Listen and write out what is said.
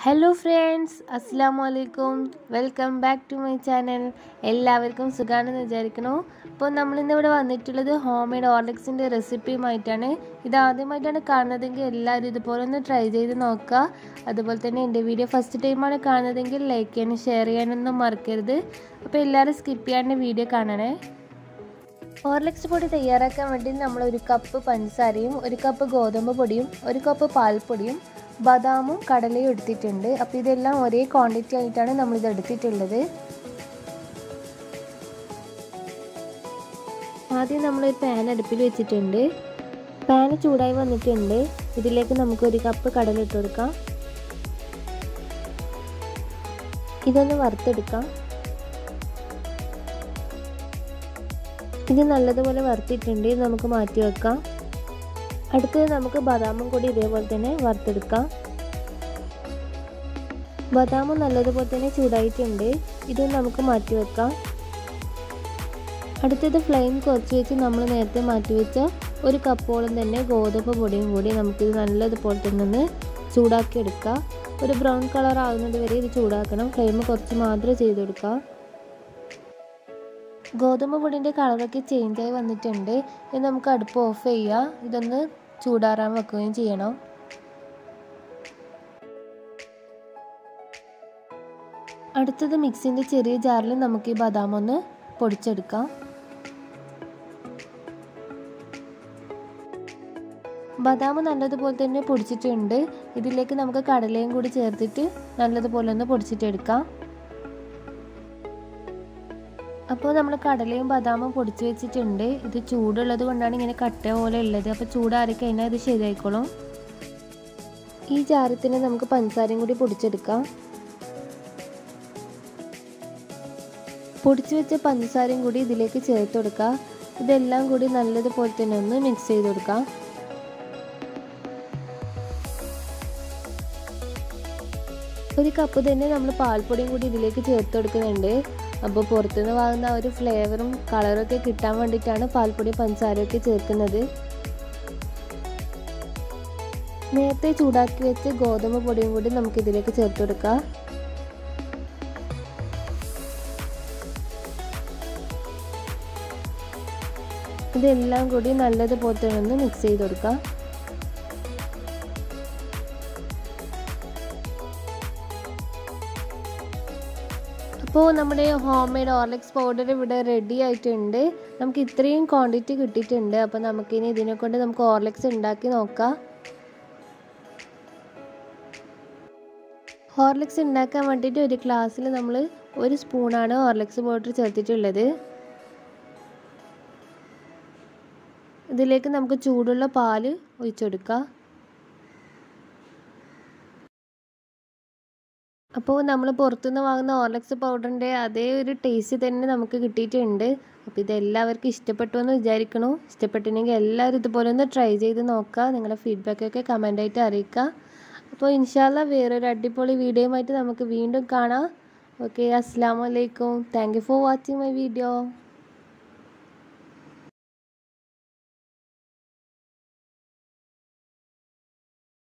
hello friends അസ്സാം വലൈക്കും welcome back to my channel എല്ലാവർക്കും സുഖമാണെന്ന് വിചാരിക്കണു അപ്പോൾ നമ്മളിന്ന് ഇവിടെ വന്നിട്ടുള്ളത് ഹോം മെയ്ഡ് ഓർലിക്സിൻ്റെ റെസിപ്പിയുമായിട്ടാണ് ഇത് ആദ്യമായിട്ടാണ് കാണുന്നതെങ്കിൽ എല്ലാവരും ഇതുപോലെ ഒന്ന് ട്രൈ ചെയ്ത് നോക്കുക അതുപോലെ തന്നെ എൻ്റെ വീഡിയോ ഫസ്റ്റ് ടൈമാണ് കാണുന്നതെങ്കിൽ ലൈക്ക് ചെയ്യാനും ഷെയർ ചെയ്യാനൊന്നും മറക്കരുത് അപ്പോൾ എല്ലാവരും സ്കിപ്പ് ചെയ്യാണ്ട് വീഡിയോ കാണണേ ഹോർലിക്സ് പൊടി തയ്യാറാക്കാൻ വേണ്ടി നമ്മൾ ഒരു കപ്പ് പഞ്ചസാരയും ഒരു കപ്പ് ഗോതമ്പ് പൊടിയും ഒരു കപ്പ് പാൽപ്പൊടിയും ബദാമും കടലയും എടുത്തിട്ടുണ്ട് അപ്പോൾ ഇതെല്ലാം ഒരേ ക്വാണ്ടിറ്റി ആയിട്ടാണ് നമ്മളിത് എടുത്തിട്ടുള്ളത് ആദ്യം നമ്മളൊരു പാൻ അടുപ്പിൽ വെച്ചിട്ടുണ്ട് പാൻ ചൂടായി വന്നിട്ടുണ്ട് ഇതിലേക്ക് നമുക്ക് ഒരു കപ്പ് കടല ഇട്ട് കൊടുക്കാം ഇതൊന്ന് വറുത്തെടുക്കാം ഇത് നല്ലതുപോലെ വറുത്തിട്ടുണ്ട് ഇത് നമുക്ക് മാറ്റി വെക്കാം അടുത്തത് നമുക്ക് ബദാമും കൂടി ഇതേപോലെ തന്നെ വറുത്തെടുക്കാം ബദാമും നല്ലതുപോലെ തന്നെ ചൂടായിട്ടുണ്ട് ഇത് നമുക്ക് മാറ്റി വെക്കാം അടുത്തത് ഫ്ലെയിം കുറച്ച് വെച്ച് നമ്മൾ നേരത്തെ മാറ്റി വെച്ച ഒരു കപ്പോളം തന്നെ ഗോതമ്പ് പൊടിയും കൂടി നമുക്കിത് നല്ലതുപോലെ തന്നെ ഒന്ന് ചൂടാക്കി എടുക്കാം ഒരു ബ്രൗൺ കളർ ആകുന്നത് വരെ ഇത് ചൂടാക്കണം ഫ്ലെയിം കുറച്ച് മാത്രമേ ചെയ്ത് കൊടുക്കാം ഗോതമ്പ് പൊടിൻ്റെ കളറൊക്കെ ചേഞ്ചായി വന്നിട്ടുണ്ട് ഇത് നമുക്ക് അടുപ്പ് ഓഫ് ചെയ്യാം ഇതൊന്ന് ചൂടാറാൻ വെക്കുകയും ചെയ്യണം അടുത്തത് മിക്സിൻ്റെ ചെറിയ ജാറിൽ നമുക്ക് ഈ ബദാം ഒന്ന് പൊടിച്ചെടുക്കാം ബദാം നല്ലതുപോലെ തന്നെ പൊടിച്ചിട്ടുണ്ട് ഇതിലേക്ക് നമുക്ക് കടലയും കൂടി ചേർത്തിട്ട് നല്ലതുപോലെ ഒന്ന് പൊടിച്ചിട്ടെടുക്കാം അപ്പോൾ നമ്മൾ കടലയും ബദാമും പൊടിച്ച് വെച്ചിട്ടുണ്ട് ഇത് ചൂടുള്ളത് കൊണ്ടാണ് ഇങ്ങനെ കട്ട പോലെ ഉള്ളത് അപ്പോൾ ചൂടാറി കഴിഞ്ഞാൽ ഇത് ശരിയായിക്കോളും ഈ ജാരത്തിന് നമുക്ക് പഞ്ചസാരയും കൂടി പൊടിച്ചെടുക്കാം പൊടിച്ച് വെച്ച പഞ്ചസാരയും കൂടി ഇതിലേക്ക് ചേർത്ത് കൊടുക്കുക ഇതെല്ലാം കൂടി നല്ലതുപോലെ തന്നെ ഒന്ന് മിക്സ് ചെയ്ത് കൊടുക്കാം ഒരു കപ്പ് തന്നെ നമ്മൾ പാൽപ്പൊടിയും കൂടി ഇതിലേക്ക് ചേർത്ത് കൊടുക്കുന്നുണ്ട് അപ്പോൾ പുറത്തുനിന്ന് വാങ്ങുന്ന ഒരു ഫ്ലേവറും കളറൊക്കെ കിട്ടാൻ വേണ്ടിയിട്ടാണ് പാൽപ്പൊടി പഞ്ചസാരയൊക്കെ ചേർക്കുന്നത് നേരത്തെ ചൂടാക്കി വെച്ച് ഗോതമ്പ് പൊടിയും കൂടി നമുക്ക് ഇതിലേക്ക് ചേർത്ത് കൊടുക്കാം ഇതെല്ലാം കൂടി നല്ലതുപോലെ ഒന്ന് മിക്സ് ചെയ്ത് കൊടുക്കാം അപ്പോൾ നമ്മുടെ ഹോം മെയ്ഡ് ഓർലിക്സ് പൗഡർ ഇവിടെ റെഡി ആയിട്ടുണ്ട് നമുക്ക് ഇത്രയും ക്വാണ്ടിറ്റി കിട്ടിയിട്ടുണ്ട് അപ്പോൾ നമുക്കിനി ഇതിനെ കൊണ്ട് നമുക്ക് ഓർലിക്സ് ഉണ്ടാക്കി നോക്കാം ഹോർലിക്സ് ഉണ്ടാക്കാൻ വേണ്ടിയിട്ട് ഒരു ഗ്ലാസ്സിൽ നമ്മൾ ഒരു സ്പൂണാണ് ഹോർലിക്സ് പൗഡർ ചേർത്തിട്ടുള്ളത് ഇതിലേക്ക് നമുക്ക് ചൂടുള്ള പാല് ഒഴിച്ചെടുക്കാം അപ്പോൾ നമ്മൾ പുറത്തുനിന്ന് വാങ്ങുന്ന ഓർലക്സ് പൗഡറിൻ്റെ അതേ ഒരു ടേസ്റ്റ് തന്നെ നമുക്ക് കിട്ടിയിട്ടുണ്ട് അപ്പോൾ ഇതെല്ലാവർക്കും ഇഷ്ടപ്പെട്ടു എന്ന് വിചാരിക്കണു ഇഷ്ടപ്പെട്ടിട്ടുണ്ടെങ്കിൽ എല്ലാവരും ഇതുപോലെ ഒന്ന് ട്രൈ ചെയ്ത് നോക്കുക നിങ്ങളുടെ ഫീഡ്ബാക്കൊക്കെ കമൻ്റായിട്ട് അറിയിക്കുക അപ്പോൾ ഇൻഷാല്ല വേറൊരു അടിപൊളി വീഡിയോയുമായിട്ട് നമുക്ക് വീണ്ടും കാണാം ഓക്കെ അസ്സാം വലൈക്കും thank you for watching my video